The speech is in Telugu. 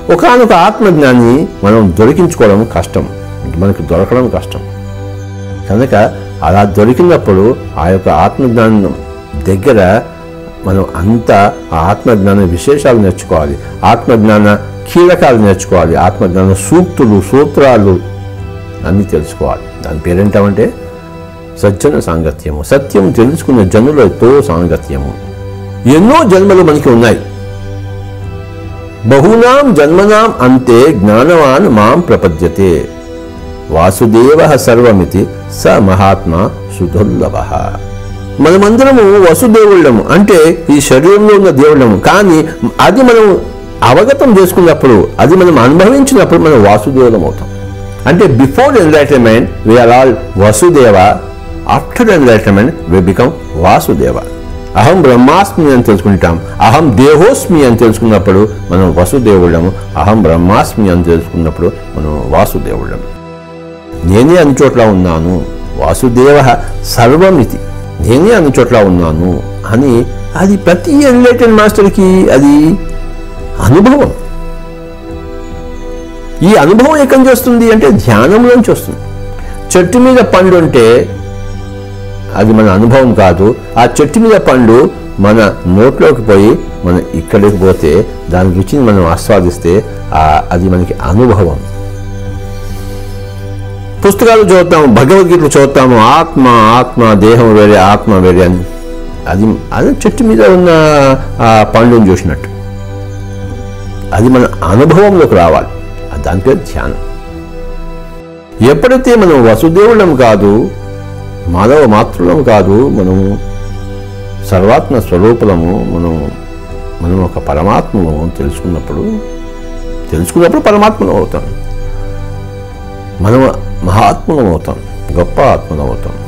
ఒకనొక ఆత్మజ్ఞాన్ని మనం దొరికించుకోవడం కష్టం మనకు దొరకడం కష్టం కనుక అలా దొరికినప్పుడు ఆ యొక్క ఆత్మజ్ఞానం దగ్గర మనం అంతా ఆ ఆత్మజ్ఞాన విశేషాలు నేర్చుకోవాలి ఆత్మజ్ఞాన కీలకాలు నేర్చుకోవాలి ఆత్మజ్ఞాన సూక్తులు సూత్రాలు అన్నీ తెలుసుకోవాలి దాని పేరేంటామంటే సజ్జన సాంగత్యము సత్యం తెలుసుకున్న జనులతో సాంగత్యము ఎన్నో జన్మలు మనకి ఉన్నాయి బహూనాం జన్మనాం అంతే జ్ఞానవాన్ మాం ప్రపద్యతే వాసుదేవ సర్వమితి స మహాత్మా సుదుర్లభ మనమందరము వసుదేవుళ్ళము అంటే ఈ శరీరంలో ఉన్న దేవుళ్ళము కానీ అది మనం అవగతం చేసుకున్నప్పుడు అది మనం అనుభవించినప్పుడు మనం వాసుదేవులం అవుతాం అంటే before enlightenment we are all Vasudeva after enlightenment we become Vasudeva అహం బ్రహ్మాస్మి అని తెలుసుకుంటాం అహం దేహోస్మి అని తెలుసుకున్నప్పుడు మనం వసుదేవుళ్ళము అహం బ్రహ్మాస్మి అని తెలుసుకున్నప్పుడు మనం వాసుదేవుళ్ళము నేనే అన్ని చోట్ల ఉన్నాను వాసుదేవ సర్వమితి నేనే అన్ని చోట్ల ఉన్నాను అని అది ప్రతి ఎన్లైటెడ్ మాస్టర్కి అది అనుభవం ఈ అనుభవం ఎక్కడి నుంచి వస్తుంది అంటే ధ్యానంలోంచి వస్తుంది చెట్టు మీద పండు ఉంటే అది మన అనుభవం కాదు ఆ చెట్టు మీద పండు మన నోట్లోకి పోయి మనం ఇక్కడికి పోతే దాని రుచిని మనం ఆస్వాదిస్తే ఆ- అది మనకి అనుభవం పుస్తకాలు చదువుతాము భగవద్గీతలు చదువుతాము ఆత్మ ఆత్మ దేహం వేరే ఆత్మ వేరే అని అది అది చెట్టు మీద ఉన్న ఆ పండుని చూసినట్టు అది మన అనుభవంలోకి రావాలి అది దాని పేరు ధ్యానం ఎప్పుడైతే మనం వసుదేవులం కాదు మానవ మాతృలం కాదు మనము సర్వాత్మ స్వరూపులము మనం మనం ఒక పరమాత్మము తెలుసుకున్నప్పుడు తెలుసుకున్నప్పుడు పరమాత్మలం అవుతాం మనం మహాత్ములం అవుతాం గొప్ప ఆత్మలం అవుతాం